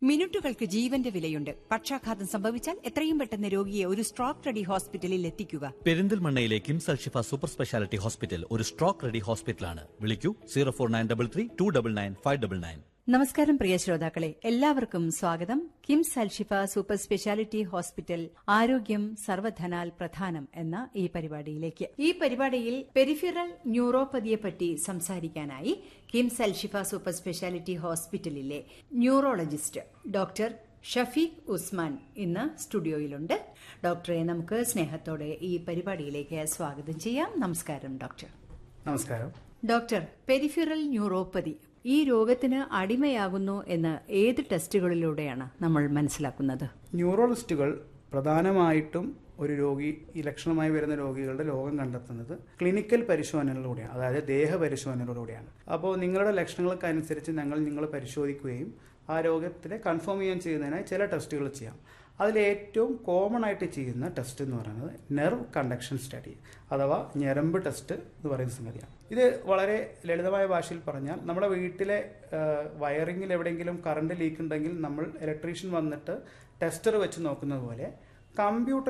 മിനിറ്റുകൾക്ക് ജീവന്റെ വിലയുണ്ട് പക്ഷാഘാതം സംഭവിച്ചാൽ എത്രയും പെട്ടെന്ന് രോഗിയെ ഒരു സ്ട്രോക്ക് റെഡി ഹോസ്പിറ്റലിൽ എത്തിക്കുക പെരിന്തൽമണ്ണയിലെ KIMS Alshifa super speciality hospital ഒരു സ്ട്രോക്ക് റെഡി ഹോസ്പിറ്റലാണ് വിളിക്കൂ zero four nine double three two double nine five double nine നമസ്കാരം പ്രിയ ശ്രോതാക്കളെ എല്ലാവർക്കും സ്വാഗതം KIMS Alshifa super speciality hospital ആരോഗ്യം സർവധനാൽ പ്രധാനം എന്ന ഈ പരിപാടിയിലേക്ക് ഈ പരിപാടിയിൽ പെരിഫിറൽ ന്യൂറോപ്പതിയെപ്പറ്റി സംസാരിക്കാനായി കിംസ് അൽഷിഫ സൂപ്പർ സ്പെഷ്യാലിറ്റി ഹോസ്പിറ്റലിലെ ന്യൂറോളജിസ്റ്റ് ഡോക്ടർ ഷഫീഖ് ഉസ്മാൻ ഇന്ന് സ്റ്റുഡിയോയിലുണ്ട് ഡോക്ടറെ നമുക്ക് സ്നേഹത്തോടെ ഈ പരിപാടിയിലേക്ക് സ്വാഗതം ചെയ്യാം നമസ്കാരം ഡോക്ടർ നമസ്കാരം ഡോക്ടർ പെരിഫിറൽ ന്യൂറോപ്പതി ഈ രോഗത്തിന് അടിമയാകുന്നു എന്ന് ഏത് ടെസ്റ്റുകളിലൂടെയാണ് നമ്മൾ മനസ്സിലാക്കുന്നത് ന്യൂറോളജിസ്റ്റുകൾ പ്രധാനമായിട്ടും ഒരു രോഗി ഈ ലക്ഷണമായി വരുന്ന രോഗികളുടെ രോഗം കണ്ടെത്തുന്നത് ക്ലിനിക്കൽ പരിശോധനകളിലൂടെയാണ് അതായത് ദേഹ പരിശോധനകളിലൂടെയാണ് അപ്പോൾ നിങ്ങളുടെ ലക്ഷണങ്ങൾക്ക് അനുസരിച്ച് ഞങ്ങൾ നിങ്ങളെ പരിശോധിക്കുകയും ആ രോഗത്തിനെ കൺഫേം ചെയ്യാൻ ചെയ്യുന്നതിനായി ചില ടെസ്റ്റുകൾ ചെയ്യാം അതിൽ ഏറ്റവും കോമൺ ആയിട്ട് ചെയ്യുന്ന ടെസ്റ്റ് എന്ന് പറയുന്നത് നെർവ് കണ്ടക്ഷൻ സ്റ്റഡി അഥവാ ഞരമ്പ് ടെസ്റ്റ് എന്ന് പറയുന്ന സംഗതിയാണ് ഇത് വളരെ ലളിതമായ ഭാഷയിൽ പറഞ്ഞാൽ നമ്മുടെ വീട്ടിലെ വയറിങ്ങിൽ എവിടെയെങ്കിലും കറണ്ട് ലീക്ക് ഉണ്ടെങ്കിൽ നമ്മൾ ഇലക്ട്രീഷ്യൻ വന്നിട്ട് ടെസ്റ്റർ വെച്ച് നോക്കുന്നത് പോലെ കമ്പ്യൂട്ടർ